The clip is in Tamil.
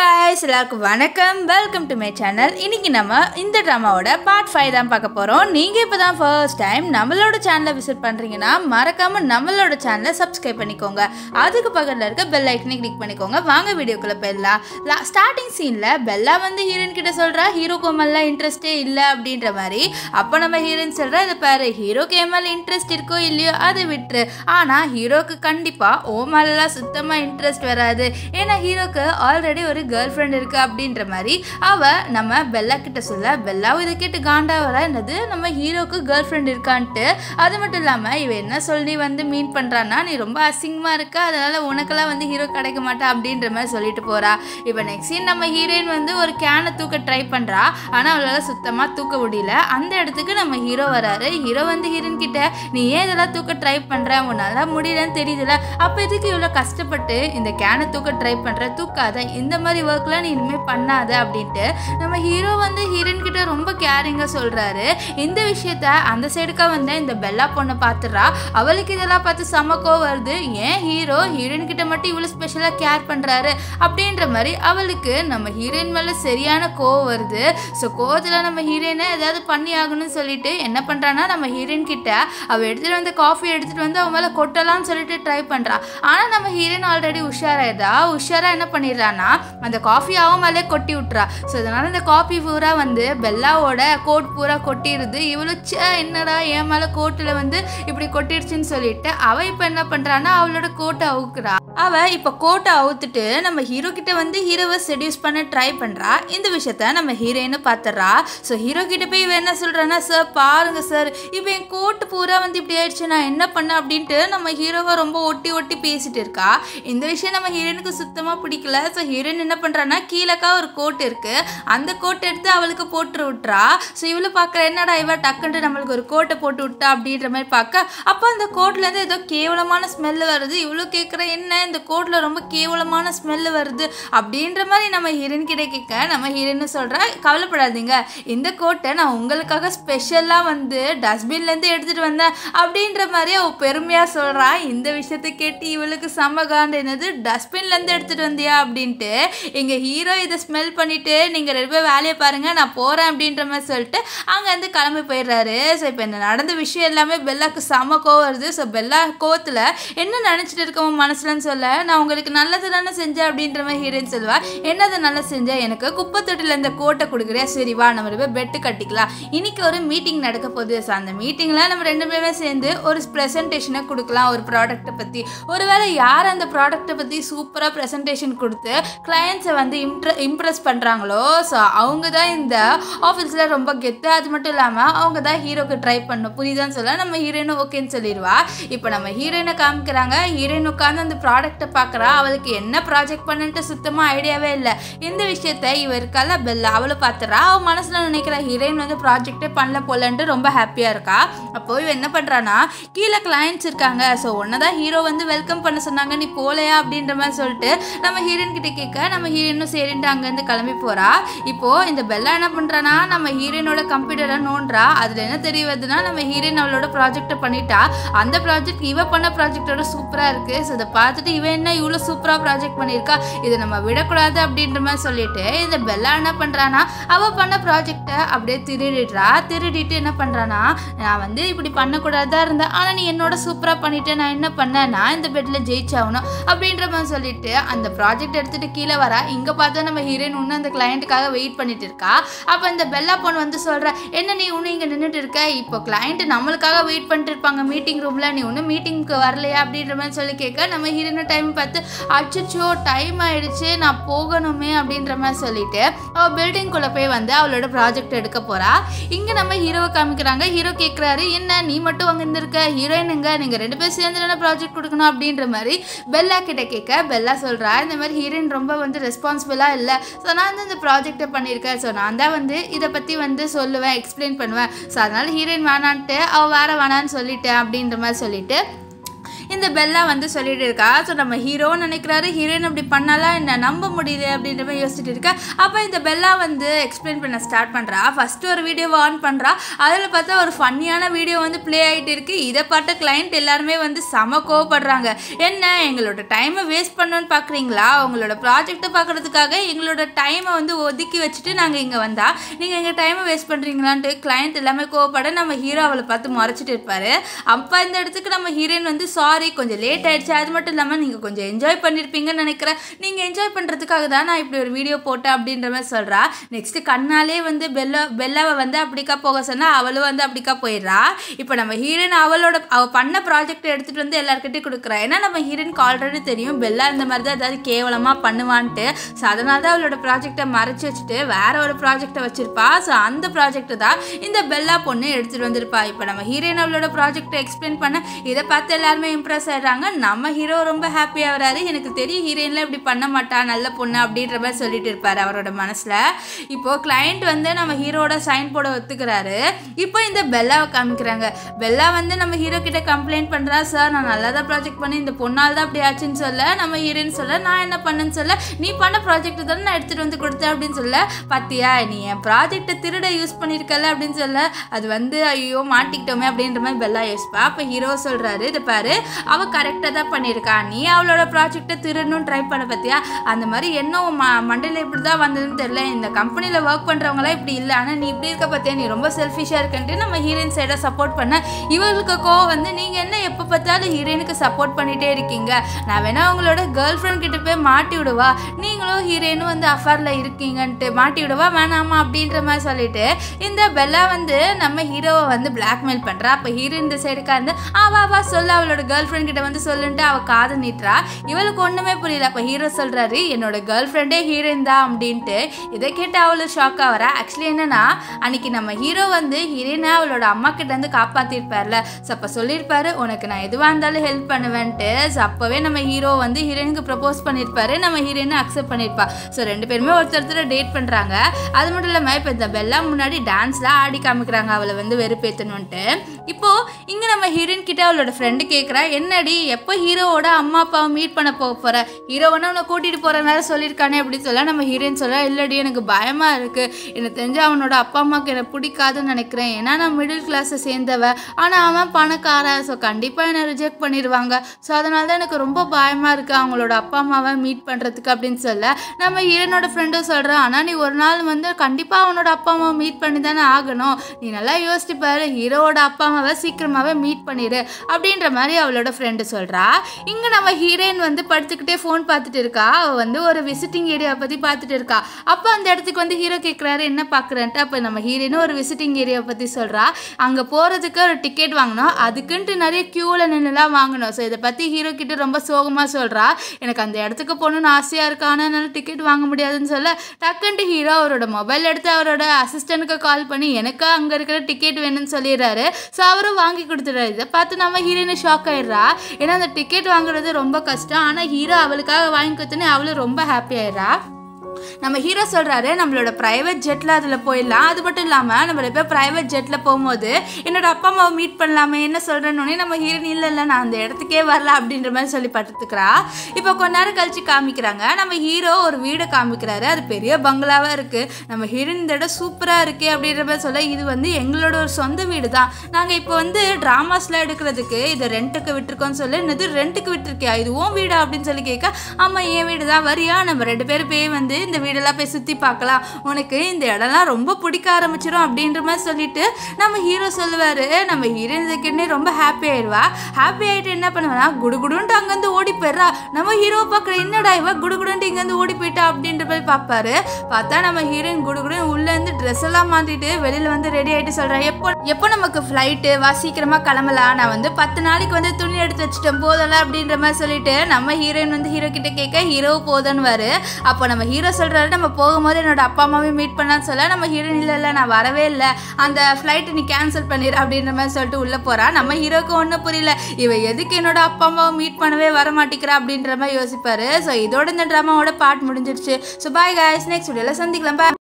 guys எல்லாருக்கும் வணக்கம் வெல்கம் டு மை சேனல் இன்னைக்கு நம்ம இந்த ட்ராமாவோட பார்ட் ஃபைவ் தான் பார்க்க போகிறோம் நீங்கள் இப்போ தான் ஃபர்ஸ்ட் டைம் நம்மளோட சேனலை விசிட் பண்ணுறீங்கன்னா மறக்காமல் நம்மளோட சேனலை சப்ஸ்கிரைப் பண்ணிக்கோங்க அதுக்கு பக்கத்தில் இருக்க பெல் ஐக்கனை கிளிக் பண்ணிக்கோங்க வாங்க வீடியோக்குள்ளே போயிடலாம் ஸ்டார்டிங் சீனில் பெல்லா வந்து ஹீரோயின் கிட்ட சொல்கிறா ஹீரோ கோமெல்லாம் இன்ட்ரெஸ்டே இல்லை அப்படின்ற மாதிரி அப்போ நம்ம ஹீரோயின் சொல்கிறா இதை பாரு ஹீரோக்கு என் மேலே இன்ட்ரெஸ்ட் இருக்கோ இல்லையோ அதை விட்டுரு ஆனால் ஹீரோக்கு கண்டிப்பாக ஓ மேலெலாம் சுத்தமாக இன்ட்ரெஸ்ட் வராது ஏன்னா ஹீரோக்கு ஆல்ரெடி ஒரு கேர்ள் ஃப்ரெண்ட் இருக்கு அப்படின்ற மாதிரி அவ நம்ம பெல்லா கிட்ட சொல்ல பெல்லாவும் இதை கேட்டு காண்டா வர என்னது நம்ம ஹீரோக்கு கேர்ள் ஃப்ரெண்ட் இருக்கான்ட்டு அது மட்டும் இல்லாமல் இவ என்ன சொல்லி வந்து மீன் பண்ணுறான்னா நீ ரொம்ப அசிங்கமாக இருக்க அதனால உனக்கெல்லாம் வந்து ஹீரோ கிடைக்க மாட்டா அப்படின்ற மாதிரி சொல்லிட்டு போறா இப்போ நெக்ஸ்ட் சீன் நம்ம ஹீரோயின் வந்து ஒரு கேனை தூக்க ட்ரை பண்ணுறா ஆனால் அவளால் சுத்தமாக தூக்க முடியல அந்த இடத்துக்கு நம்ம ஹீரோ வராரு ஹீரோ வந்து ஹீரோயின் கிட்ட நீ ஏன் இதெல்லாம் தூக்க ட்ரை பண்ணுற உன்னால முடியலன்னு தெரியுதுல அப்போ எதுக்கு இவ்வளோ கஷ்டப்பட்டு இந்த கேனை தூக்க ட்ரை பண்ணுற தூக்காத இந்த மாதிரி ஒர்க்லாம் நீ இனிமேல் பண்ணாத அப்படின்ட்டு நம்ம ஹீரோ வந்து ஹீரோயின் கிட்ட ரொம்ப கேரிங்காக சொல்கிறாரு இந்த விஷயத்த அந்த சைடுக்காக வந்து இந்த பெல்லா பொண்ணை பார்த்துடுறா அவளுக்கு இதெல்லாம் பார்த்து செமக்கோ வருது ஏன் ஹீரோ ஹீரோயின் கிட்ட மட்டும் இவ்வளோ ஸ்பெஷலாக கேர் பண்ணுறாரு அப்படின்ற மாதிரி அவளுக்கு நம்ம ஹீரோயின் மேலே சரியான கோவம் வருது ஸோ கோவத்தில் நம்ம ஹீரோயினை ஏதாவது பண்ணி ஆகணும்னு சொல்லிட்டு என்ன பண்ணுறான்னா நம்ம ஹீரோயின் கிட்ட அவள் எடுத்துகிட்டு வந்து காஃபி எடுத்துகிட்டு வந்து அவன் மேலே கொட்டலாம்னு சொல்லிட்டு ட்ரை பண்ணுறா ஆனால் நம்ம ஹீரோயின் ஆல்ரெடி உஷாராயிதா உஷாராக என்ன பண்ணிடுறான்னா அந்த காஃபி அவன் மேலே கொட்டி விட்றா ஸோ இதனால் இந்த காஃபி பூரா வந்து பெல்லாவோட கோட் பூரா கொட்டிடுது இவ்வளோ ச்சே என்னடா என் மேலே கோட்டில் வந்து இப்படி கொட்டிடுச்சுன்னு சொல்லிட்டு அவள் இப்போ என்ன பண்ணுறான்னா அவளோட கோட்டை அவுக்குறா அவள் இப்போ கோட்டை அவுத்துட்டு நம்ம ஹீரோ கிட்ட வந்து ஹீரோவை செடியூஸ் பண்ண ட்ரை பண்ணுறா இந்த விஷயத்த நம்ம ஹீரோயின்னு பார்த்துட்றா ஸோ ஹீரோ கிட்ட போய் இவன் என்ன சொல்கிறான்னா சார் பாருங்க சார் இப்போ என் கோட்டு பூரா வந்து இப்படி ஆயிடுச்சு நான் என்ன பண்ணேன் அப்படின்ட்டு நம்ம ஹீரோவை ரொம்ப ஒட்டி ஒட்டி பேசிட்டு இருக்கா இந்த விஷயம் நம்ம ஹீரோயினுக்கு சுத்தமாக பிடிக்கல ஸோ ஹீரோயின் என்ன பண்ணுறான்னா கீழக்கா ஒரு கோட் இருக்குது அந்த கோட் எடுத்து அவளுக்கு போட்டு விட்றா ஸோ இவ்வளோ பார்க்குற என்னடா இவ டக்குன்ட்டு நம்மளுக்கு ஒரு கோட்டை போட்டு விட்டா அப்படின்ற மாதிரி பார்க்க அப்போ அந்த கோட்லேருந்து ஏதோ கேவலமான ஸ்மெல்லு வருது இவ்வளோ கேட்குற என்ன இந்த கோட்டில் ரொம்ப கேவலமான ஸ்மெல்லு வருது அப்படின்ற மாதிரி நம்ம ஹீரோயின் கிட்ட கேட்க நம்ம ஹீரோயின் சொல்கிறா கவலைப்படாதீங்க இந்த கோட்டை நான் உங்களுக்காக ஸ்பெஷலாக வந்து டஸ்ட்பின்லேருந்து எடுத்துகிட்டு வந்தேன் அப்படின்ற மாதிரி அவள் பெருமையாக சொல்கிறா இந்த விஷயத்தை கேட்டு இவளுக்கு செம்ம காண்டு என்னது டஸ்ட்பின்லேருந்து எடுத்துகிட்டு வந்தியா அப்படின்ட்டு எங்கள் ஹீரோ இதை ஸ்மெல் பண்ணிவிட்டு நீங்கள் ரெண்டு பேர் வேலையை பாருங்கள் நான் போகிறேன் அப்படின்ற மாதிரி சொல்லிட்டு அங்கேருந்து கிளம்பி போயிடுறாரு ஸோ இப்போ இந்த நடந்த விஷயம் எல்லாமே பெல்லாக்கு செம்ம கோவம் வருது ஸோ பெல்லா கோவத்தில் என்ன நினச்சிட்டு இருக்கவன் மனசுலன்னு சொல்ல நான் உங்களுக்கு நல்லது தானே செஞ்சேன் அப்படின்ற மாதிரி ஹீரோயின் சொல்லுவா என்னது நல்லா செஞ்சேன் எனக்கு குப்பை தொட்டியில் இந்த கோட்டை கொடுக்குறியா சரி வா நம்ம ரெண்டு பேர் பெட்டு கட்டிக்கலாம் இன்னைக்கு ஒரு மீட்டிங் நடக்க போகுது ஸோ அந்த மீட்டிங்கில் நம்ம ரெண்டு பேருமே சேர்ந்து ஒரு ப்ரெசன்டேஷனை கொடுக்கலாம் ஒரு ப்ராடக்ட்டை பற்றி ஒருவேளை யார் அந்த ப்ராடக்ட்டை பற்றி சூப்பராக ப்ரெசன்டேஷன் கொடுத்து கிளையண்ட்ஸை வந்து இம்ப்ர இம்ப்ரெஸ் பண்ணுறாங்களோ ஸோ அவங்க தான் இந்த ஆஃபீஸில் ரொம்ப கெத்து அது மட்டும் இல்லாமல் அவங்க தான் ஹீரோக்கு ட்ரை பண்ணும் புரியுதான்னு சொல்ல நம்ம ஹீரோயினும் ஓகேன்னு சொல்லிடுவா இப்போ நம்ம ஹீரோயினை காமிக்கிறாங்க ஹீரோயின் உட்காந்து அந்த ப்ராடக்ட்டை பார்க்குறா அவளுக்கு என்ன ப்ராஜெக்ட் பண்ணுன்ட்டு சுத்தமாக ஐடியாவே இல்லை இந்த விஷயத்த இவ இருக்கால பெல்ல அவளை பார்த்துறா அவள் மனசில் நினைக்கிற ஹீரோயின் வந்து ப்ராஜெக்டே பண்ணல போலன்ட்டு ரொம்ப ஹாப்பியாக இருக்கா அப்போ இவ என்ன பண்ணுறான்னா கீழே கிளைண்ட்ஸ் இருக்காங்க ஸோ ஒன்று தான் ஹீரோ வந்து வெல்கம் பண்ண சொன்னாங்க நீ போலையா அப்படின்ற மாதிரி சொல்லிட்டு நம்ம ஹீரோயின் கிட்ட கேட்க நம்ம ஹீரோயினும் சரின்ட்டு அங்கேருந்து கிளம்பி போகிறா இப்போது இந்த பெல்லா என்ன பண்ணுறான்னா நம்ம ஹீரோயினோட கம்ப்யூட்டரை நோண்டுறா அதில் என்ன தெரிய வருதுன்னா நம்ம ஹீரோயின் அவளோட ப்ராஜெக்டை பண்ணிட்டா அந்த ப்ராஜெக்ட் இவ பண்ண ப்ராஜெக்டோட சூப்பராக இருக்குது ஸோ இதை பார்த்துட்டு இவ என்ன இவ்வளோ சூப்பராக ப்ராஜெக்ட் பண்ணியிருக்கா இதை நம்ம விடக்கூடாது அப்படின்ற மாதிரி சொல்லிட்டு இந்த பெல்லா என்ன பண்ணுறான்னா அவள் பண்ண ப்ராஜெக்டை அப்படியே திருடிடுறா திருடிட்டு என்ன பண்ணுறான்னா நான் வந்து இப்படி பண்ணக்கூடாதா இருந்தேன் ஆனால் நீ என்னோட சூப்பராக பண்ணிட்டு நான் என்ன பண்ணேன் நான் இந்த பெட்டில் ஜெயிச்சாகணும் அப்படின்ற மாதிரி சொல்லிட்டு அந்த ப்ராஜெக்ட் எடுத்துகிட்டு கீழே வரா இங்கே பார்த்தா நம்ம ஹீரோயின் இன்னும் அந்த கிளைண்ட்டுக்காக வெயிட் பண்ணிட்டு இருக்கா அப்போ இந்த பெல்லா பொண்ணு வந்து சொல்கிறா என்ன நீ இன்னும் இங்கே நின்றுட்டு இருக்க இப்போ கிளைண்ட் நம்மளுக்காக வெயிட் பண்ணிட்டு இருப்பாங்க மீட்டிங் ரூமில் நீ இன்னும் மீட்டிங்க்கு வரலையா அப்படின்ற மாதிரி சொல்லி கேட்க நம்ம ஹீரோயின் டைம் பார்த்து அச்சோ டைம் ஆயிடுச்சு நான் போகணுமே அப்படின்ற மாதிரி சொல்லிட்டு அவள் பில்டிங்குள்ளே போய் வந்து அவளோட ப்ராஜெக்ட் எடுக்க போகிறா இங்கே நம்ம ஹீரோவை காமிக்கிறாங்க ஹீரோ கேட்குறாரு என்ன நீ மட்டும் அங்கே இருந்திருக்க ஹீரோயினுங்க நீங்கள் ரெண்டு பேர் சேர்ந்து என்ன ப்ராஜெக்ட் கொடுக்கணும் அப்படின்ற மாதிரி பெல்லா கிட்ட கேட்க பெல்லா சொல்கிறா இந்த மாதிரி ஹீரோயின் ரொம்ப வந்து ரெஸ்பான்சிபிளாக இல்லை ஸோ நான் வந்து இந்த ப்ராஜெக்டை பண்ணியிருக்கேன் ஸோ நான் தான் வந்து இதை பற்றி வந்து சொல்லுவேன் எக்ஸ்பிளைன் பண்ணுவேன் ஸோ அதனால் ஹீரோயின் வேணான்ட்டு அவள் வேற வேணான்னு சொல்லிட்டேன் அப்படின்ற மாதிரி சொல்லிட்டு இந்த பெல்லா வந்து சொல்லிட்டு இருக்கா ஸோ நம்ம ஹீரோன்னு நினைக்கிறாரு ஹீரோயின் அப்படி பண்ணாலா என்ன நம்ப முடியல அப்படின்ற மாதிரி யோசிச்சுட்டு இருக்கா அப்போ இந்த பெல்லா வந்து எக்ஸ்பிளைன் பண்ண ஸ்டார்ட் பண்ணுறா ஃபர்ஸ்ட் ஒரு வீடியோவை ஆன் பண்ணுறா அதில் பார்த்தா ஒரு ஃபன்னியான வீடியோ வந்து ப்ளே ஆகிட்டு இருக்கு இதை பார்த்த கிளைண்ட் எல்லாருமே வந்து செம கோவப்படுறாங்க என்ன எங்களோட டைமை வேஸ்ட் பண்ணணும்னு பார்க்குறீங்களா உங்களோட ப்ராஜெக்ட்டை பார்க்குறதுக்காக எங்களோட டைமை வந்து ஒதுக்கி வச்சுட்டு நாங்கள் இங்கே வந்தா நீங்கள் எங்கள் டைமை வேஸ்ட் பண்ணுறீங்களான்ட்டு கிளைண்ட் எல்லாமே கோவப்பட நம்ம ஹீரோ அவளை பார்த்து முறைச்சிட்டு இருப்பாரு அப்போ இந்த இடத்துக்கு நம்ம ஹீரோயின் வந்து சாரி கொஞ்சம் லேட் ஆயிடுச்சு அது மட்டும் இல்லாமல் நீங்கள் கொஞ்சம் என்ஜாய் பண்ணியிருப்பீங்கன்னு நினைக்கிறேன் நீங்கள் என்ஜாய் பண்ணுறதுக்காக தான் நான் இப்படி ஒரு வீடியோ போட்டேன் அப்படின்ற மாதிரி சொல்கிறா நெக்ஸ்ட் கண்ணாலே வந்து பெல்லா பெல்லாவை வந்து அப்படிக்கா போக சொன்னால் அவளும் வந்து அப்படிக்கா போயிடுறா இப்போ நம்ம ஹீரோயின் அவளோட அவள் பண்ண ப்ராஜெக்ட் எடுத்துகிட்டு வந்து எல்லாருக்கிட்டையும் கொடுக்குறா ஏன்னா நம்ம ஹீரோயினுக்கு ஆல்ரெடி தெரியும் பெல்லா இந்த மாதிரி தான் ஏதாவது கேவலமாக பண்ணுவான்ட்டு ஸோ அதனால தான் அவளோட ப்ராஜெக்டை மறைச்சி வச்சுட்டு வேற ஒரு ப்ராஜெக்டை வச்சிருப்பா ஸோ அந்த ப்ராஜெக்ட் தான் இந்த பெல்லா பொண்ணு எடுத்துகிட்டு வந்திருப்பா இப்போ நம்ம ஹீரோயின் அவளோட ப்ராஜெக்டை எக்ஸ்பிளைன் பண்ண இதை பார்த்து எல்லாருமே இம்ப்ரெஸ் ஆயிடுறாங்க நம்ம ஹீரோ ரொம்ப ஹாப்பியாக வராரு எனக்கு தெரியும் ஹீரோயின்லாம் இப்படி பண்ண மாட்டா நல்ல பொண்ணு அப்படின்ற மாதிரி சொல்லிட்டு இருப்பாரு அவரோட மனசில் இப்போ கிளைண்ட் வந்து நம்ம ஹீரோட சைன் போட ஒத்துக்கிறாரு இப்போ இந்த பெல்லாவை காமிக்கிறாங்க பெல்லா வந்து நம்ம ஹீரோ கிட்ட கம்ப்ளைண்ட் பண்ணுறா சார் நான் நல்லா தான் ப்ராஜெக்ட் பண்ணி இந்த பொண்ணால் தான் அப்படி ஆச்சுன்னு சொல்ல நம்ம ஹீரோயின் சொல்ல நான் என்ன பண்ணேன்னு சொல்ல நீ பண்ண ப்ராஜெக்ட் தானே நான் எடுத்துகிட்டு வந்து கொடுத்தேன் அப்படின்னு சொல்ல பாத்தியா நீ என் ப்ராஜெக்டை திருட யூஸ் பண்ணியிருக்கல அப்படின்னு சொல்ல அது வந்து ஐயோ மாட்டிக்கிட்டோமே அப்படின்ற மாதிரி பெல்லா யோசிப்பா அப்போ ஹீரோ சொல்கிறாரு இது பாரு அவள் கரெக்டாக தான் பண்ணியிருக்கா நீ அவளோட ப்ராஜெக்டை திருடணும்னு ட்ரை பண்ண பார்த்தியா அந்த மாதிரி என்ன உன் ம மண்டையில் இப்படி தான் வந்ததுன்னு தெரியல இந்த கம்பெனியில் ஒர்க் பண்ணுறவங்களாம் இப்படி இல்லை ஆனால் நீ இப்படி இருக்க பார்த்தியா நீ ரொம்ப செல்ஃபிஷாக இருக்கன்ட்டு நம்ம ஹீரோயின் சைடாக சப்போர்ட் பண்ண இவங்களுக்கு கோவம் வந்து நீங்கள் என்ன எப்போ பார்த்தாலும் ஹீரோயினுக்கு சப்போர்ட் பண்ணிகிட்டே இருக்கீங்க நான் வேணா உங்களோட கேர்ள் ஃப்ரெண்ட் கிட்ட போய் மாட்டி விடுவா நீங்களும் ஹீரோயினும் வந்து அஃபேரில் இருக்கீங்கன்ட்டு மாட்டி விடுவா வேணாமா அப்படின்ற மாதிரி சொல்லிட்டு இந்த பெல்லா வந்து நம்ம ஹீரோவை வந்து பிளாக்மெயில் பண்ணுறா அப்போ ஹீரோ இந்த சைடுக்கா இருந்து ஆ வா வா சொல்லு அவளோட கேர்ள் ஃப்ரெண்ட் கிட்ட வந்து சொல்லுன்ட்டு அவள் காதை நீட்டுறா இவளுக்கு ஒன்றுமே புரியல அப்போ ஹீரோ சொல்கிறாரு என்னோட கேர்ள் ஃப்ரெண்டே ஹீரோயின் தான் அப்படின்ட்டு இதை கேட்டு அவளு ஷாக் ஆகிறா ஆக்சுவலி என்னன்னா அன்னைக்கு நம்ம ஹீரோ வந்து ஹீரோயினை அவளோட அம்மா கிட்ட இருந்து காப்பாற்றிருப்பார்ல ஸோ அப்போ சொல்லியிருப்பாரு உனக்கு நான் எதுவாக இருந்தாலும் ஹெல்ப் பண்ணுவேன்ட்டு ஸோ அப்போவே நம்ம ஹீரோ வந்து ஹீரோயினுக்கு ப்ரப்போஸ் பண்ணியிருப்பாரு நம்ம ஹீரோயினை அக்செப்ட் பண்ணியிருப்பா ஸோ ரெண்டு பேருமே ஒருத்தர் ஒருத்தர் டேட் பண்ணுறாங்க அது மட்டும் இல்லாமல் இப்போ இந்த பெல்லா முன்னாடி டான்ஸ்லாம் ஆடி காமிக்கிறாங்க அவளை வந்து வெறுப்பேற்றணுன்ட்டு இப்போ இங்கே நம்ம ஹீரோயின் கிட்ட அவளோட ஃப்ரெண்டு கேட்குறா என்னடி எப்போ ஹீரோவோட அம்மா அப்பாவை மீட் பண்ண போக போகிற ஹீரோவனா உன்னை கூட்டிகிட்டு போகிற நேரம் சொல்லியிருக்கானே அப்படின்னு சொல்ல நம்ம ஹீரோயின் சொல்ல இல்லடி எனக்கு பயமாக இருக்குது எனக்கு தெரிஞ்சு அவனோட அப்பா அம்மாவுக்கு எனக்கு பிடிக்காதுன்னு நினைக்கிறேன் ஏன்னா நான் மிடில் கிளாஸை சேர்ந்தவ ஆனால் அவன் பணக்காரன் ஸோ கண்டிப்பாக என்னை ரிஜெக்ட் பண்ணிடுவாங்க ஸோ அதனால தான் எனக்கு ரொம்ப பயமாக இருக்குது அவங்களோட அப்பா அம்மாவை மீட் பண்ணுறதுக்கு அப்படின்னு சொல்ல நம்ம ஹீரோனோட ஃப்ரெண்டும் சொல்கிறான் ஆனால் நீ ஒரு நாள் வந்து கண்டிப்பாக அவனோட அப்பா அம்மாவை மீட் பண்ணி தானே ஆகணும் நீ நல்லா யோசிச்சு பாரு ஹீரோவோட அப்பா அம்மாவை சீக்கிரமாகவே மீட் பண்ணிடு அப்படின்ற மாதிரி அவளோட ஃப்ரெண்டு சொல்கிறா இங்கே நம்ம ஹீரோயின் வந்து படுத்துக்கிட்டே ஃபோன் பார்த்துட்டு இருக்கா அவள் வந்து ஒரு விசிட்டிங் ஏரியாவை பற்றி பார்த்துட்டு இருக்கா அப்போ அந்த இடத்துக்கு வந்து ஹீரோ கேட்குறாரு என்ன பார்க்குறேன்ட்டு அப்போ நம்ம ஹீரோயினும் ஒரு விசிட்டிங் ஏரியாவை பற்றி சொல்கிறா அங்கே போகிறதுக்கு ஒரு டிக்கெட் வாங்கணும் அதுக்குன்ட்டு நிறைய க்யூவில் நின்றுலாம் வாங்கணும் ஸோ இதை பற்றி ஹீரோ கிட்ட ரொம்ப சோகமாக சொல்கிறா எனக்கு அந்த இடத்துக்கு போகணுன்னு ஆசையாக இருக்கு ஆனால் என்னால் டிக்கெட் வாங்க முடியாதுன்னு சொல்ல டக்குன்ட்டு ஹீரோ அவரோட மொபைல் எடுத்து அவரோட அசிஸ்டண்ட்டுக்கு கால் பண்ணி எனக்கு அங்கே இருக்கிற டிக்கெட் வேணும்னு சொல்லிடுறாரு ஸோ அவரும் வாங்கி கொடுத்துறாரு இதை பார்த்து நம்ம ஹீரோயின் ஷாக் ஆயிடுறா ஏன்னா அந்த டிக்கெட் வாங்குறது ரொம்ப கஷ்டம் ஆனால் ஹீரோ அவளுக்காக வாங்கி கொடுத்தோன்னே அவளும் ரொம்ப ஹாப்பி ஆயிடுறா நம்ம ஹீரோ சொல்கிறாரு நம்மளோட ப்ரைவேட் ஜெட்டில் அதில் போயிடலாம் அது மட்டும் இல்லாமல் நம்ம இப்போ ப்ரைவேட் ஜெட்டில் போகும்போது என்னோட அப்பா அம்மாவை மீட் பண்ணலாமே என்ன சொல்கிறேன்னு நம்ம ஹீரோயின் இல்லை இல்லை நான் அந்த இடத்துக்கே வரல அப்படின்ற மாதிரி சொல்லி படுத்துக்கிறா இப்போ கொஞ்ச நேரம் கழிச்சு காமிக்கிறாங்க நம்ம ஹீரோ ஒரு வீடை காமிக்கிறாரு அது பெரிய பங்களாவாக இருக்குது நம்ம ஹீரோயின் இந்த இடம் சூப்பராக இருக்கே அப்படின்ற மாதிரி சொல்ல இது வந்து எங்களோட ஒரு சொந்த வீடு தான் நாங்கள் இப்போ வந்து ட்ராமாஸ்லாம் எடுக்கிறதுக்கு இதை ரெண்ட்டுக்கு விட்டுருக்கோம்னு சொல்லி என்னது ரெண்ட்டுக்கு விட்டுருக்கியா இது உன் வீடா அப்படின்னு சொல்லி கேட்க ஆமாம் என் வீடு தான் வரியா நம்ம ரெண்டு பேரும் போய் வந்து இந்த வீடெல்லாம் போய் சுற்றி பார்க்கலாம் உனக்கு இந்த இடம்லாம் ரொம்ப பிடிக்க ஆரம்பிச்சிடும் அப்படின்ற மாதிரி சொல்லிட்டு நம்ம ஹீரோ சொல்லுவார் நம்ம ஹீரோயின் செகண்டே ரொம்ப ஹாப்பி ஆயிடுவா ஹாப்பி ஆகிட்டு என்ன பண்ணுவானா குடுகுடுன்ட்டு அங்கேருந்து ஓடி போயிடுறா நம்ம ஹீரோவை பார்க்குற என்னடா இவ குடுகுடுன்ட்டு இங்கேருந்து ஓடி போயிட்டா அப்படின்ற மாதிரி பார்ப்பாரு பார்த்தா நம்ம ஹீரோயின் குடுகுடுன்னு உள்ளேருந்து ட்ரெஸ் எல்லாம் மாற்றிட்டு வெளியில் வந்து ரெடி ஆகிட்டு சொல்கிறா எப்போ எப்போ நமக்கு ஃப்ளைட்டு வா சீக்கிரமாக கிளம்பலாம் நான் வந்து பத்து நாளைக்கு வந்து துணி எடுத்து வச்சுட்டேன் போதல அப்படின்ற மாதிரி சொல்லிட்டு நம்ம ஹீரோயின் வந்து ஹீரோ கிட்ட கேட்க ஹீரோ போதன்னுவாரு அப்போ நம்ம ஹீரோ சொல்கிறாரு நம்ம போகும்போது என்னோட அப்பா அம்மாவையும் மீட் பண்ணலான்னு சொல்ல நம்ம ஹீரோயின் இல்லை இல்லை நான் வரவே இல்லை அந்த ஃப்ளைட்டை நீ கேன்சல் பண்ணிடு அப்படின்ற மாதிரி சொல்லிட்டு உள்ளே போகிறா நம்ம ஹீரோக்கு ஒன்றும் புரியல இவ எதுக்கு என்னோட அப்பா அம்மாவை மீட் பண்ணவே வர மாட்டேங்கிறா அப்படின்ற மாதிரி யோசிப்பாரு ஸோ இதோட இந்த ட்ராமாவோட பார்ட் முடிஞ்சிருச்சு ஸோ பாய் guys நெக்ஸ்ட் வீடியோவில் சந்திக்கலாம் bye